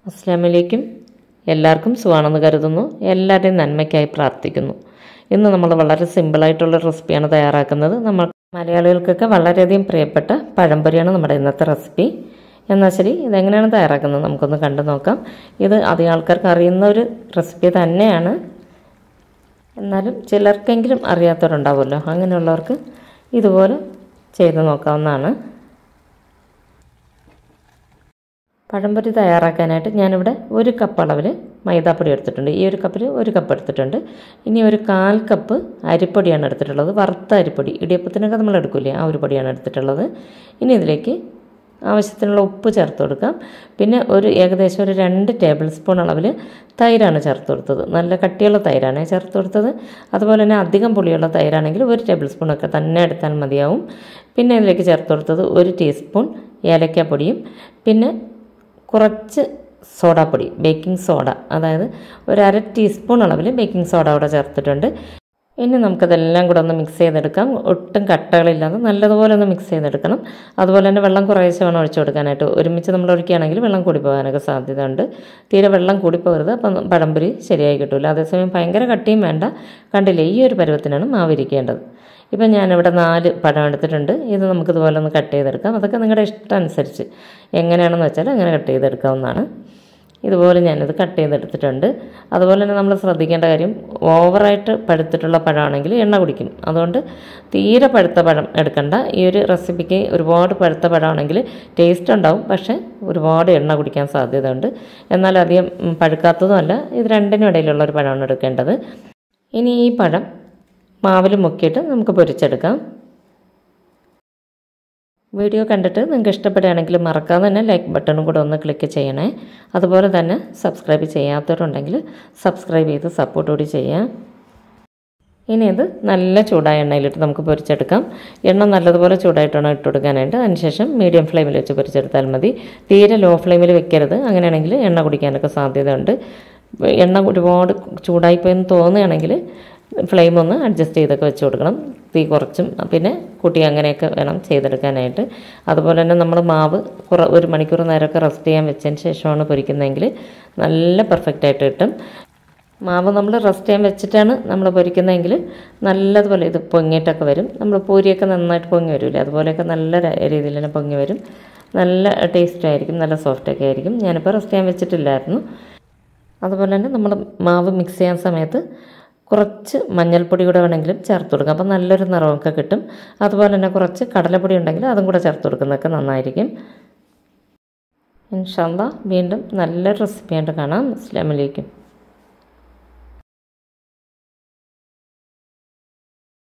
അസ്ലാമലേക്കും എല്ലാവർക്കും സുഖമാണെന്ന് കരുതുന്നു എല്ലാവരുടെയും നന്മയ്ക്കായി പ്രാർത്ഥിക്കുന്നു ഇന്ന് നമ്മൾ വളരെ സിമ്പിളായിട്ടുള്ള റെസിപ്പിയാണ് തയ്യാറാക്കുന്നത് നമ്മൾ മലയാളികൾക്കൊക്കെ വളരെയധികം പ്രിയപ്പെട്ട പഴംപൊരിയാണ് നമ്മുടെ ഇന്നത്തെ റെസിപ്പി എന്നാൽ ശരി ഇതെങ്ങനെയാണ് തയ്യാറാക്കുന്നത് നമുക്കൊന്ന് കണ്ടു നോക്കാം ഇത് അധികം ആൾക്കാർക്ക് അറിയുന്ന ഒരു റെസിപ്പി തന്നെയാണ് എന്നാലും ചിലർക്കെങ്കിലും അറിയാത്തവരുണ്ടാവുമല്ലോ അങ്ങനെയുള്ളവർക്ക് ഇതുപോലെ ചെയ്ത് നോക്കാവുന്നതാണ് പഴംപൊരി തയ്യാറാക്കാനായിട്ട് ഞാനിവിടെ ഒരു കപ്പ് അളവിൽ മൈദാപ്പൊടി എടുത്തിട്ടുണ്ട് ഈ ഒരു കപ്പിൽ ഒരു കപ്പ് എടുത്തിട്ടുണ്ട് ഇനി ഒരു കാൽ കപ്പ് അരിപ്പൊടിയാണ് എടുത്തിട്ടുള്ളത് വറുത്ത അരിപ്പൊടി ഇടിയപ്പത്തിനൊക്കെ നമ്മൾ എടുക്കില്ലേ ആ ഒരു പൊടിയാണ് എടുത്തിട്ടുള്ളത് ഇനി ഇതിലേക്ക് ആവശ്യത്തിനുള്ള ഉപ്പ് ചേർത്ത് കൊടുക്കാം പിന്നെ ഒരു ഏകദേശം ഒരു രണ്ട് ടേബിൾ സ്പൂൺ അളവിൽ തൈരാണ് ചേർത്ത് കൊടുത്തത് നല്ല കട്ടിയുള്ള തൈരാണ് ചേർത്ത് കൊടുത്തത് അതുപോലെ തന്നെ അധികം പുളിയുള്ള തൈരാണെങ്കിൽ ഒരു ടേബിൾ സ്പൂണൊക്കെ തന്നെ എടുത്താൽ മതിയാവും പിന്നെ ഇതിലേക്ക് ചേർത്ത് കൊടുത്തത് ഒരു ടീസ്പൂൺ ഏലക്കാപ്പൊടിയും പിന്നെ കുറച്ച് സോഡാപ്പൊടി ബേക്കിംഗ് സോഡ അതായത് ഒരു അര ടീസ്പൂൺ അളവിൽ ബേക്കിംഗ് സോഡ അവിടെ ചേർത്തിട്ടുണ്ട് ഇനി നമുക്കതെല്ലാം കൂടെ ഒന്ന് മിക്സ് ചെയ്തെടുക്കാം ഒട്ടും കട്ടകളില്ലാതെ നല്ലതുപോലെ ഒന്ന് മിക്സ് ചെയ്തെടുക്കണം അതുപോലെ തന്നെ വെള്ളം കുറേശ്ശെ വേണം ഒഴിച്ചു കൊടുക്കാനായിട്ട് ഒരുമിച്ച് നമ്മൾ ഒഴിക്കുകയാണെങ്കിൽ വെള്ളം കൂടി പോകാനൊക്കെ സാധ്യതയുണ്ട് തീരെ വെള്ളം കൂടിപ്പോകരുത് അപ്പം പഴംപൊരി ശരിയായി കിട്ടില്ല അതേസമയം ഭയങ്കര കട്ടിയും വേണ്ട കണ്ടില്ലേ ഈ ഒരു പരുവത്തിനാണ് മാവിരിക്കേണ്ടത് ഇപ്പം ഞാനിവിടെ നാല് പഴം എടുത്തിട്ടുണ്ട് ഇത് നമുക്കിതുപോലെ ഒന്ന് കട്ട് ചെയ്തെടുക്കാം അതൊക്കെ നിങ്ങളുടെ ഇഷ്ടം അനുസരിച്ച് എങ്ങനെയാണെന്ന് വെച്ചാൽ അങ്ങനെ കട്ട് ചെയ്തെടുക്കാവുന്നതാണ് ഇതുപോലെ ഞാനിത് കട്ട് ചെയ്തെടുത്തിട്ടുണ്ട് അതുപോലെ തന്നെ നമ്മൾ ശ്രദ്ധിക്കേണ്ട കാര്യം ഓവറായിട്ട് പഴുത്തിട്ടുള്ള പഴമാണെങ്കിൽ എണ്ണ കുടിക്കും അതുകൊണ്ട് തീരെ പഴുത്ത പഴം എടുക്കണ്ട ഈ ഒരു റെസിപ്പിക്ക് ഒരുപാട് പഴുത്ത പഴമാണെങ്കിൽ ടേസ്റ്റ് ഉണ്ടാവും പക്ഷേ ഒരുപാട് എണ്ണ കുടിക്കാൻ സാധ്യതയുണ്ട് എന്നാൽ അധികം പഴുക്കാത്തതുമല്ല ഇത് രണ്ടിനും ഇടയിലുള്ള ഒരു പഴമാണ് എടുക്കേണ്ടത് ഇനി ഈ പഴം മാവിൽ മുക്കിയിട്ട് നമുക്ക് പൊരിച്ചെടുക്കാം വീഡിയോ കണ്ടിട്ട് നിങ്ങൾക്ക് ഇഷ്ടപ്പെടുകയാണെങ്കിൽ മറക്കാതെ തന്നെ ലൈക്ക് ബട്ടണും കൂടെ ഒന്ന് ക്ലിക്ക് ചെയ്യണേ അതുപോലെ തന്നെ സബ്സ്ക്രൈബ് ചെയ്യാത്തവരുണ്ടെങ്കിൽ സബ്സ്ക്രൈബ് ചെയ്ത് സപ്പോർട്ട് കൂടി ചെയ്യാം ഇനി ഇത് നല്ല ചൂടായ എണ്ണയിലിട്ട് നമുക്ക് പൊരിച്ചെടുക്കാം എണ്ണ നല്ലതുപോലെ ചൂടായിട്ടാണ് ഇട്ട് കൊടുക്കാനായിട്ട് അതിനുശേഷം മീഡിയം ഫ്ലെയിമിൽ വെച്ച് പൊരിച്ചെടുത്താൽ മതി തീരെ ലോ ഫ്ലെയിമിൽ വെക്കരുത് അങ്ങനെയാണെങ്കിൽ എണ്ണ കുടിക്കാനൊക്കെ സാധ്യതയുണ്ട് എണ്ണ ഒരുപാട് ചൂടായിപ്പോയെന്ന് തോന്നുകയാണെങ്കിൽ ഫ്ലെയിം ഒന്ന് അഡ്ജസ്റ്റ് ചെയ്തൊക്കെ വെച്ച് കൊടുക്കണം തീ കുറച്ചും പിന്നെ കൂട്ടി അങ്ങനെയൊക്കെ വേണം ചെയ്തെടുക്കാനായിട്ട് അതുപോലെ തന്നെ നമ്മൾ മാവ് കുറ ഒരു മണിക്കൂർ നേരമൊക്കെ റെസ്റ്റ് ചെയ്യാൻ വെച്ചതിന് ശേഷമാണ് പൊരിക്കുന്നതെങ്കിൽ നല്ല പെർഫെക്റ്റായിട്ട് കിട്ടും മാവ് നമ്മൾ റെസ്റ്റ് ചെയ്യാൻ വെച്ചിട്ടാണ് നമ്മൾ പൊരിക്കുന്നതെങ്കിൽ നല്ലതുപോലെ ഇത് പൊങ്ങിയിട്ടൊക്കെ വരും നമ്മൾ പൂരിയൊക്കെ നന്നായിട്ട് പൊങ്ങി വരില്ലേ അതുപോലെയൊക്കെ നല്ല രീതിയിൽ തന്നെ പൊങ്ങി വരും നല്ല ടേസ്റ്റ് ആയിരിക്കും നല്ല സോഫ്റ്റൊക്കെ ആയിരിക്കും ഞാനിപ്പോൾ റെസ്റ്റ് ചെയ്യാൻ വെച്ചിട്ടില്ലായിരുന്നു അതുപോലെ തന്നെ നമ്മൾ മാവ് മിക്സ് ചെയ്യാൻ സമയത്ത് കുറച്ച് മഞ്ഞൾപ്പൊടി കൂടെ വേണമെങ്കിലും ചേർത്ത് കൊടുക്കാം അപ്പോൾ നല്ലൊരു നിറമൊക്കെ കിട്ടും അതുപോലെ തന്നെ കുറച്ച് കടലപ്പൊടി ഉണ്ടെങ്കിൽ അതും കൂടെ ചേർത്ത് കൊടുക്കുന്നതൊക്കെ നന്നായിരിക്കും ഇൻഷാല്ല വീണ്ടും നല്ലൊരു റെസിപ്പിയായിട്ട് കാണാം അസ്ലാമലൈക്കും